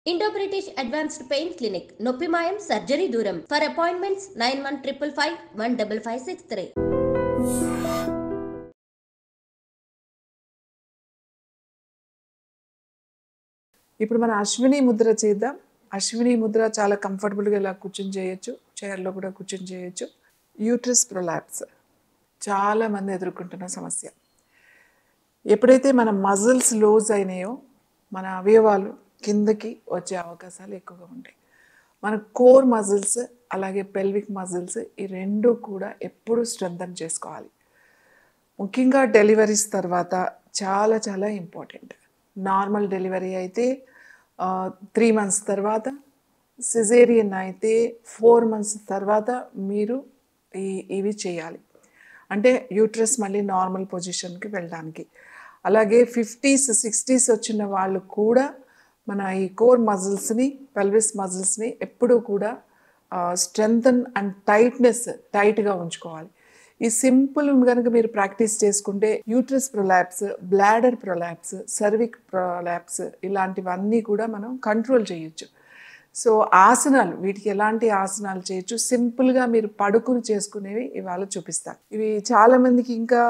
Indo British advanced pain clinic నొప్పి మాయం surgery దూరం for appointments nine one triple five one double five six three ఇప్పుడు మన అశ్విని ముద్ర చేద్దాం అశ్విని ముద్ర చాలా కంఫర్టబుల్గా ఇలా కూర్చొని చేయొచ్చు చైర్లో కూడా కూర్చొని చేయొచ్చు యూట్రస్ ప్రొలాప్స్ చాలా మంది ఎదుర్కొంటున్న సమస్య ఎప్పుడైతే మన మజిల్స్ లోజ్ అయినాయో మన అవయవాలు కిందకి వచ్చే అవకాశాలు ఎక్కువగా ఉంటాయి మన కోర్ మజిల్స్ అలాగే పెల్విక్ మజిల్స్ ఈ రెండు కూడా ఎప్పుడూ స్ట్రెంథన్ చేసుకోవాలి ముఖ్యంగా డెలివరీస్ తర్వాత చాలా చాలా ఇంపార్టెంట్ నార్మల్ డెలివరీ అయితే త్రీ మంత్స్ తర్వాత సిజేరియన్ అయితే ఫోర్ మంత్స్ తర్వాత మీరు ఈ ఇవి చేయాలి అంటే యూట్రస్ మళ్ళీ నార్మల్ పొజిషన్కి వెళ్ళడానికి అలాగే ఫిఫ్టీస్ సిక్స్టీస్ వచ్చిన వాళ్ళు కూడా మన ఈ కోర్ మజిల్స్ని పెల్విస్ మజిల్స్ని ఎప్పుడూ కూడా స్ట్రెంగ్తన్ అండ్ టైట్నెస్ టైట్గా ఉంచుకోవాలి ఈ సింపుల్ కనుక మీరు ప్రాక్టీస్ చేసుకుంటే uterus prolapse bladder prolapse cervix prolapse ఇలాంటివన్నీ కూడా మనం కంట్రోల్ చేయొచ్చు సో ఆసనాలు వీటికి ఎలాంటి ఆసనాలు చేయొచ్చు సింపుల్గా మీరు పడుకుని చేసుకునేవి ఇవాళ చూపిస్తాను ఇవి చాలామందికి ఇంకా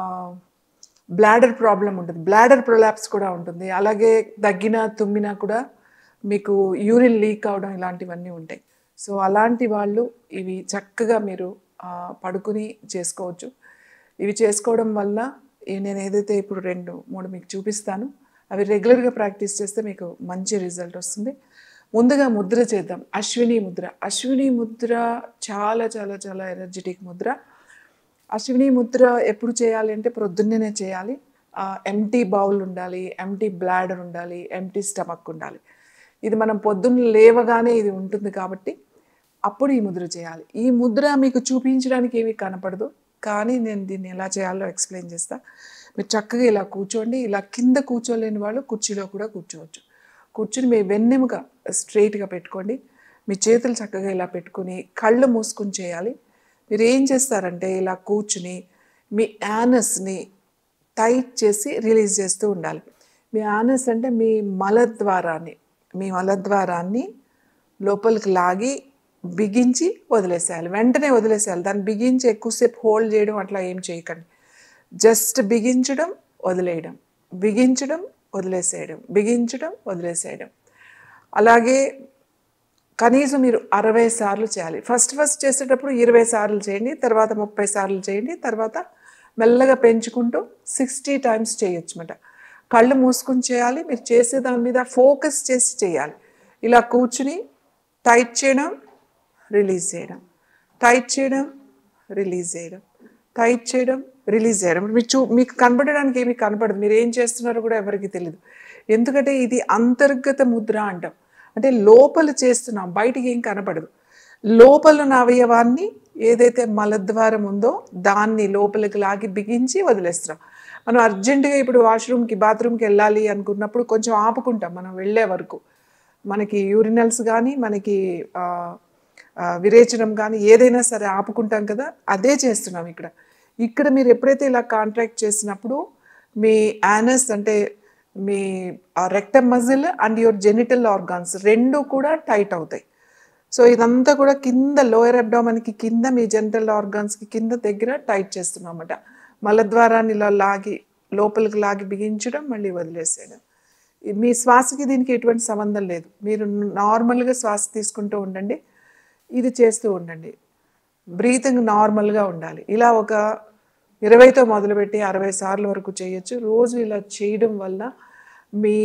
బ్లాడర్ ప్రాబ్లం ఉంటుంది బ్లాడర్ ప్రొలాప్స్ కూడా ఉంటుంది అలాగే దగ్గిన తుమ్మినా కూడా మీకు యూరిన్ లీక్ అవడం ఇలాంటివన్నీ ఉంటాయి సో అలాంటి వాళ్ళు ఇవి చక్కగా మీరు పడుకుని చేసుకోవచ్చు ఇవి చేసుకోవడం వల్ల నేను ఏదైతే ఇప్పుడు రెండు మూడు మీకు చూపిస్తాను అవి రెగ్యులర్గా ప్రాక్టీస్ చేస్తే మీకు మంచి రిజల్ట్ వస్తుంది ముందుగా ముద్ర చేద్దాం అశ్విని ముద్ర అశ్విని ముద్ర చాలా చాలా చాలా ఎనర్జెటిక్ ముద్ర అశ్విని ముద్ర ఎప్పుడు చేయాలి అంటే ప్రొద్దున్నే చేయాలి ఎంటీ బౌల్ ఉండాలి ఎంటీ బ్లాడర్ ఉండాలి ఎంటీ స్టమక్ ఉండాలి ఇది మనం పొద్దున్న లేవగానే ఇది ఉంటుంది కాబట్టి అప్పుడు ఈ ముద్ర చేయాలి ఈ ముద్ర మీకు చూపించడానికి ఏమీ కనపడదు కానీ నేను దీన్ని ఎలా చేయాలో ఎక్స్ప్లెయిన్ చేస్తా మీరు చక్కగా ఇలా కూర్చోండి ఇలా కింద కూర్చోలేని వాళ్ళు కుర్చీలో కూడా కూర్చోవచ్చు కూర్చుని మీ వెన్నెముక స్ట్రైట్గా పెట్టుకోండి మీ చేతులు చక్కగా ఇలా పెట్టుకుని కళ్ళు మూసుకుని చేయాలి మీరు ఏం చేస్తారంటే ఇలా కూర్చుని మీ యానస్ని టైట్ చేసి రిలీజ్ చేస్తూ ఉండాలి మీ యానస్ అంటే మీ మలద్వారాన్ని మీ మలద్వారాన్ని లోపలికి లాగి బిగించి వదిలేసేయాలి వెంటనే వదిలేసేయాలి దాన్ని బిగించి ఎక్కువసేపు హోల్డ్ చేయడం అట్లా ఏం చేయకండి జస్ట్ బిగించడం వదిలేయడం బిగించడం వదిలేసేయడం బిగించడం వదిలేసేయడం అలాగే కనీసం మీరు అరవై సార్లు చేయాలి ఫస్ట్ ఫస్ట్ చేసేటప్పుడు ఇరవై సార్లు చేయండి తర్వాత ముప్పై సార్లు చేయండి తర్వాత మెల్లగా పెంచుకుంటూ సిక్స్టీ టైమ్స్ చేయొచ్చు అన్నమాట కళ్ళు మూసుకుని చేయాలి మీరు చేసే దాని మీద ఫోకస్ చేసి చేయాలి ఇలా కూర్చుని టైట్ చేయడం రిలీజ్ చేయడం టైట్ చేయడం రిలీజ్ చేయడం టైట్ చేయడం రిలీజ్ చేయడం మీకు చూ మీకు కనపడడానికి ఏమీ కనపడదు మీరు ఏం చేస్తున్నారో కూడా ఎవరికి తెలియదు ఎందుకంటే ఇది అంతర్గత ముద్ర అంటాం అంటే లోపల చేస్తున్నాం బయటికి ఏం కనపడదు లోపల ఉన్న అవయవాన్ని ఏదైతే మలద్వారం ఉందో దాన్ని లోపలికి లాగి బిగించి వదిలేస్తున్నాం మనం అర్జెంటుగా ఇప్పుడు వాష్రూమ్కి బాత్రూమ్కి వెళ్ళాలి అనుకున్నప్పుడు కొంచెం ఆపుకుంటాం మనం వెళ్ళే వరకు మనకి యూరినల్స్ కానీ మనకి విరేచనం కానీ ఏదైనా సరే ఆపుకుంటాం కదా అదే చేస్తున్నాం ఇక్కడ ఇక్కడ మీరు ఎప్పుడైతే ఇలా కాంట్రాక్ట్ చేసినప్పుడు మీ యానస్ అంటే మీ rectum muscle and your genital organs రెండు కూడా టైట్ అవుతాయి సో ఇదంతా కూడా కింద లోయర్ అబ్డామన్కి కింద మీ జెనిటల్ ఆర్గాన్స్కి కింద దగ్గర టైట్ చేస్తున్నాం అన్నమాట మలద్వారాన్ని ఇలా లాగి లోపలికి లాగి బిగించడం మళ్ళీ వదిలేసేయడం మీ శ్వాసకి దీనికి ఎటువంటి సంబంధం లేదు మీరు నార్మల్గా శ్వాస తీసుకుంటూ ఉండండి ఇది చేస్తూ ఉండండి బ్రీతింగ్ నార్మల్గా ఉండాలి ఇలా ఒక ఇరవైతో మొదలుపెట్టి అరవై సార్లు వరకు చేయొచ్చు రోజు ఇలా చేయడం వల్ల మీ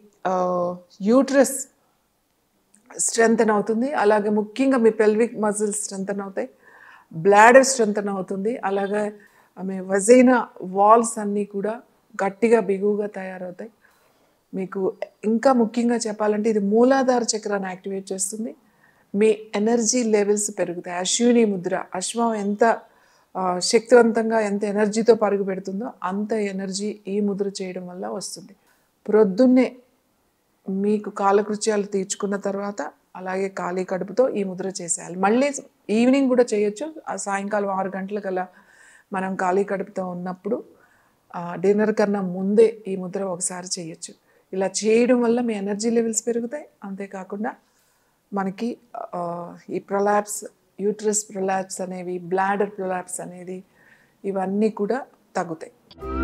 యూట్రస్ స్ట్రెంగ్తన్ అవుతుంది అలాగే ముఖ్యంగా మీ పెల్విక్ మజిల్స్ స్ట్రెంగ్తన్ అవుతాయి బ్లాడర్ స్ట్రెంగ్తన్ అవుతుంది అలాగే మీ వజైనా వాల్స్ అన్నీ కూడా గట్టిగా బిగువుగా తయారవుతాయి మీకు ఇంకా ముఖ్యంగా చెప్పాలంటే ఇది మూలాధార చక్రాన్ని యాక్టివేట్ చేస్తుంది మీ ఎనర్జీ లెవెల్స్ పెరుగుతాయి అశ్విని ముద్ర అశ్వం ఎంత శక్తివంతంగా ఎంత ఎనర్జీతో పరుగు పెడుతుందో అంత ఎనర్జీ ఈ ముద్ర చేయడం వల్ల వస్తుంది ప్రొద్దున్నే మీకు కాలకృత్యాలు తీర్చుకున్న తర్వాత అలాగే ఖాళీ కడుపుతో ఈ ముద్ర చేసేయాలి మళ్ళీ ఈవినింగ్ కూడా చేయొచ్చు ఆ సాయంకాలం ఆరు గంటలకల్లా మనం ఖాళీ కడుపుతో ఉన్నప్పుడు డిన్నర్ కన్నా ముందే ఈ ముద్ర ఒకసారి చేయొచ్చు ఇలా చేయడం వల్ల మీ ఎనర్జీ లెవెల్స్ పెరుగుతాయి అంతేకాకుండా మనకి ఆ, ఈ ప్రొలాప్స్ యూట్రస్ ప్రొలాప్స్ అనేవి బ్లాడర్ ప్రొలాప్స్ అనేది ఇవన్నీ కూడా తగ్గుతాయి